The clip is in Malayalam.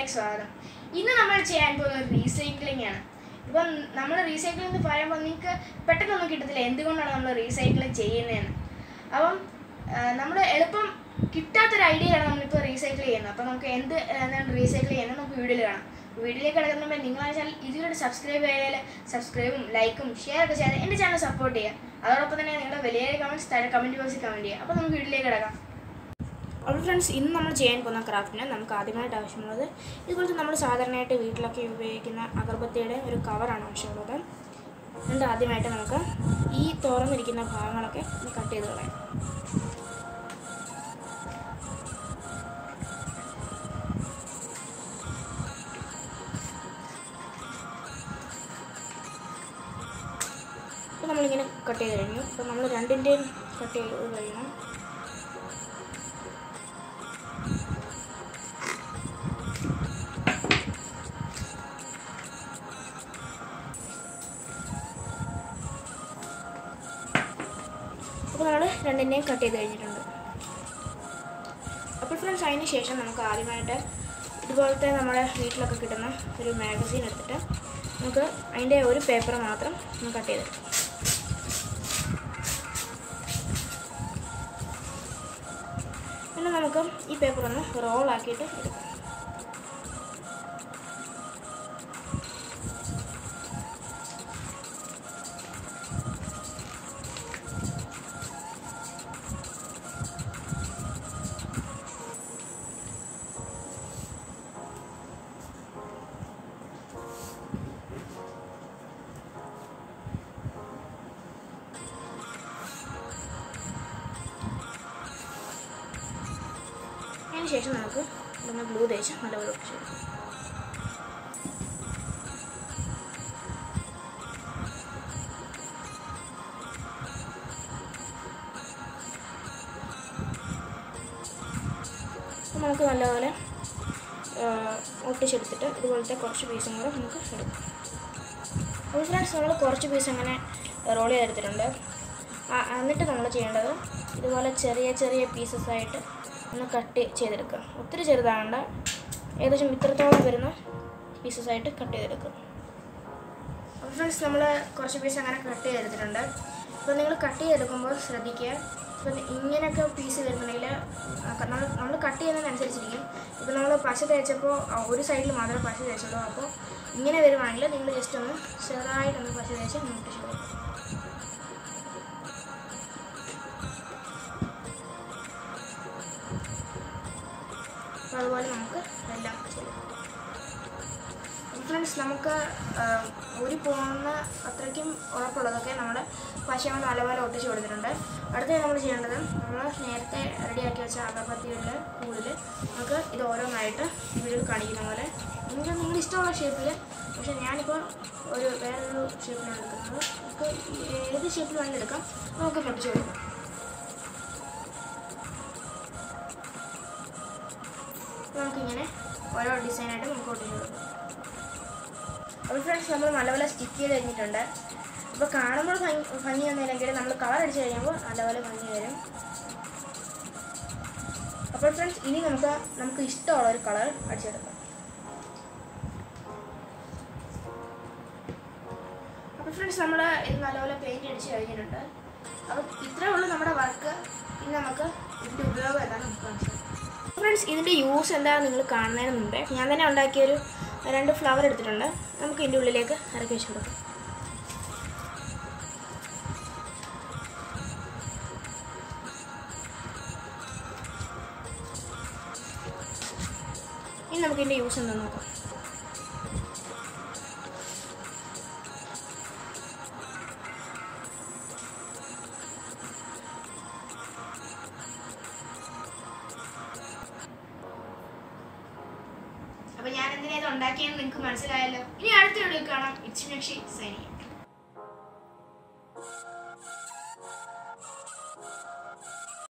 ചാനലിലേക്ക് സ്വാഗതം ഇന്ന് നമ്മൾ ചെയ്യാൻ പോകുന്നത് റീസൈക്ലിംഗ് ആണ് ഇപ്പം നമ്മൾ റീസൈക്ലിംഗ് എന്ന് പറയുമ്പോൾ നിങ്ങൾക്ക് പെട്ടെന്നൊന്നും കിട്ടത്തില്ല എന്തുകൊണ്ടാണ് നമ്മൾ റീസൈക്ലിംഗ് ചെയ്യുന്നതെന്ന് അപ്പം നമ്മൾ എളുപ്പം കിട്ടാത്തൊരു ഐഡിയയാണ് നമ്മളിപ്പോൾ റീസൈക്കിൾ ചെയ്യുന്നത് അപ്പം നമുക്ക് എന്ത് എന്താണ് റീസൈക്കിൾ ചെയ്യുന്നത് നമുക്ക് വീഡിയോയിൽ കാണാം വീഡിയോയിലേക്ക് കിടക്കുമ്പോൾ നിങ്ങളെ ചാനൽ ഇതുവരെ സബ്സ്ക്രൈബ് ചെയ്താൽ സബ്സ്ക്രൈബും ലൈക്കും ഷെയർ ഒക്കെ ചെയ്താൽ എൻ്റെ ചാനൽ സപ്പോർട്ട് ചെയ്യുക അതോടൊപ്പം തന്നെ നിങ്ങളുടെ വലിയ കമൻറ്റ്സ് താഴെ കമൻറ്റ് ബോക്സിൽ കമൻറ്റ് ചെയ്യുക അപ്പോൾ നമുക്ക് വീഡിയോയിലേക്ക് കിടക്കാം അപ്പോൾ ഫ്രണ്ട്സ് ഇന്ന് നമ്മൾ ചെയ്യാൻ പോകുന്ന ക്രാഫ്റ്റിന് നമുക്ക് ആദ്യമായിട്ട് ആവശ്യമുള്ളത് ഇതുപോലത്തെ നമ്മൾ സാധാരണയായിട്ട് വീട്ടിലൊക്കെ ഉപയോഗിക്കുന്ന അഗർബത്തിയുടെ ഒരു കവറാണ് ആവശ്യമുള്ളത് എന്നിട്ട് ആദ്യമായിട്ട് നമുക്ക് ഈ തുറന്നിരിക്കുന്ന ഭാഗങ്ങളൊക്കെ ഒന്ന് കട്ട് ചെയ്ത് കളയാം അപ്പോൾ നമ്മളിങ്ങനെ കട്ട് ചെയ്ത് കഴിഞ്ഞു അപ്പോൾ നമ്മൾ രണ്ടിൻ്റെയും കട്ട് ചെയ്ത് കഴിയണം അപ്പോൾ നമ്മൾ രണ്ടിൻ്റെയും കട്ട് ചെയ്ത് കഴിഞ്ഞിട്ടുണ്ട് അപ്പോൾ ഫ്രണ്ട്സ് അതിന് ശേഷം നമുക്ക് ആദ്യമായിട്ട് ഇതുപോലത്തെ നമ്മുടെ വീട്ടിലൊക്കെ കിട്ടുന്ന ഒരു മാഗസീൻ എടുത്തിട്ട് നമുക്ക് അതിൻ്റെ ഒരു പേപ്പർ മാത്രം ഒന്ന് കട്ട് ചെയ്തെടുക്കാം പിന്നെ നമുക്ക് ഈ പേപ്പർ ഒന്ന് റോളാക്കിയിട്ട് എടുക്കാം അതിന് ശേഷം നമുക്ക് ഇതൊന്ന് ഗ്ലൂ തേച്ച് നല്ലപോലെ ഒട്ടിച്ചു കൊടുക്കാം അപ്പോൾ നമുക്ക് നല്ലപോലെ ഒട്ടിച്ചെടുത്തിട്ട് ഇതുപോലത്തെ കുറച്ച് പീസും കൂടെ നമുക്ക് എടുക്കാം അപ്പോൾ ഫ്രണ്ട്സ് നമ്മൾ കുറച്ച് പീസ് അങ്ങനെ റോൾ ചെയ്തെടുത്തിട്ടുണ്ട് ആ എന്നിട്ട് നമ്മൾ ചെയ്യേണ്ടത് ഇതുപോലെ ചെറിയ ചെറിയ പീസസ് ആയിട്ട് ഒന്ന് കട്ട് ചെയ്തെടുക്കുക ഒത്തിരി ചെറുതാകണ്ട ഏകദേശം ഇത്രത്തോളം വരുന്ന പീസസ് ആയിട്ട് കട്ട് ചെയ്തെടുക്കുക അപ്പോൾ ഫ്രണ്ട്സ് നമ്മൾ കുറച്ച് പീസ് അങ്ങനെ കട്ട് ചെയ്തെടുത്തിട്ടുണ്ട് അപ്പോൾ നിങ്ങൾ കട്ട് ചെയ്തെടുക്കുമ്പോൾ ശ്രദ്ധിക്കുക ഇപ്പം ഇങ്ങനെയൊക്കെ പീസ് വരുന്നുണ്ടെങ്കിൽ നമ്മൾ നമ്മൾ കട്ട് ചെയ്യുന്നതിനനുസരിച്ചിരിക്കും ഇപ്പോൾ നമ്മൾ പശ തേച്ചപ്പോൾ ആ, ഒരു സൈഡിൽ മാത്രമേ പശ തേച്ചുള്ളൂ അപ്പോൾ ഇങ്ങനെ വരുവാണെങ്കിൽ നിങ്ങൾ ജസ്റ്റ് ഒന്ന് ചെറുതായിട്ടൊന്ന് പശ തേച്ച് മുട്ടിച്ച് കൊടുക്കുക അപ്പോൾ അതുപോലെ നമുക്ക് എല്ലാം ചെയ്യാം ഫ്രണ്ട്സ് നമുക്ക് ഊരി പോകുന്ന അത്രയ്ക്കും ഉറപ്പുള്ളതൊക്കെ നമ്മൾ പശകൾ നല്ലപോലെ ഒട്ടിച്ച് കൊടുത്തിട്ടുണ്ട് അടുത്തത് നമ്മൾ ചെയ്യേണ്ടത് നമ്മൾ നേരത്തെ റെഡിയാക്കി വെച്ച അഗർബത്തിയുടെ കൂടുതൽ നമുക്ക് ഇത് ഓരോന്നായിട്ട് വീഡിയോയിൽ കാണിക്കുന്ന പോലെ നിങ്ങൾക്ക് നിങ്ങളുടെ ഇഷ്ടമുള്ള ഷേപ്പിൽ പക്ഷേ ഞാനിപ്പോൾ ഒരു വേറൊരു ഷേപ്പിലാണ് എടുക്കുന്നത് നമുക്ക് ഏത് ഷേപ്പിൽ വേണമെങ്കിൽ എടുക്കാം നമുക്ക് പൊട്ടിച്ച് കൊടുക്കാം നമുക്കിങ്ങനെ ഓരോ ഡിസൈനായിട്ട് നമുക്ക് ഒട്ടിച്ച് കൊടുക്കാം അപ്പോൾ ഫ്രണ്ട്സ് നമ്മൾ നല്ലപോലെ സ്റ്റിക്ക് ചെയ്ത് കഴിഞ്ഞിട്ടുണ്ട് അപ്പോൾ കാണുമ്പോൾ ഭംഗി ഭംഗിയൊന്നുമില്ലെങ്കിൽ നമ്മൾ കളർ അടിച്ച് കഴിയുമ്പോൾ നല്ലപോലെ ഭംഗി വരും അപ്പോൾ ഫ്രണ്ട്സ് ഇനി നമുക്ക് നമുക്ക് ഇഷ്ടമുള്ള ഒരു കളർ അടിച്ചെടുക്കാം അപ്പോൾ ഫ്രണ്ട്സ് നമ്മൾ ഇത് നല്ലപോലെ പെയിൻറ്റ് അടിച്ച് കഴിഞ്ഞിട്ടുണ്ട് അപ്പോൾ ഇത്രേ ഉള്ളൂ നമ്മുടെ വർക്ക് ഇനി നമുക്ക് ഇതിൻ്റെ ഉപയോഗം എന്താണെന്ന് നമുക്ക് മനസ്സിലാക്കാം ഫ്രണ്ട്സ് ഇതിൻ്റെ യൂസ് എന്താണെന്ന് നിങ്ങൾ കാണുന്നതിന് മുമ്പേ ഞാൻ തന്നെ ഉണ്ടാക്കിയൊരു രണ്ട് ഫ്ലവർ എടുത്തിട്ടുണ്ട് നമുക്ക് ഇതിൻ്റെ ഉള്ളിലേക്ക് ഇറക്കി വെച്ച് കൊടുക്കാം ഇനി നമുക്ക് ഇതിൻ്റെ യൂസ് എന്താണെന്ന് നോക്കാം അപ്പൊ ഞാൻ എന്തിനാ ഇത് ഉണ്ടാക്കിയെന്ന് നിങ്ങൾക്ക് മനസ്സിലായല്ലോ ഇനി അടുത്ത വീഡിയോ കാണാം ഇറ്റ്സ് നക്ഷി സൈനിക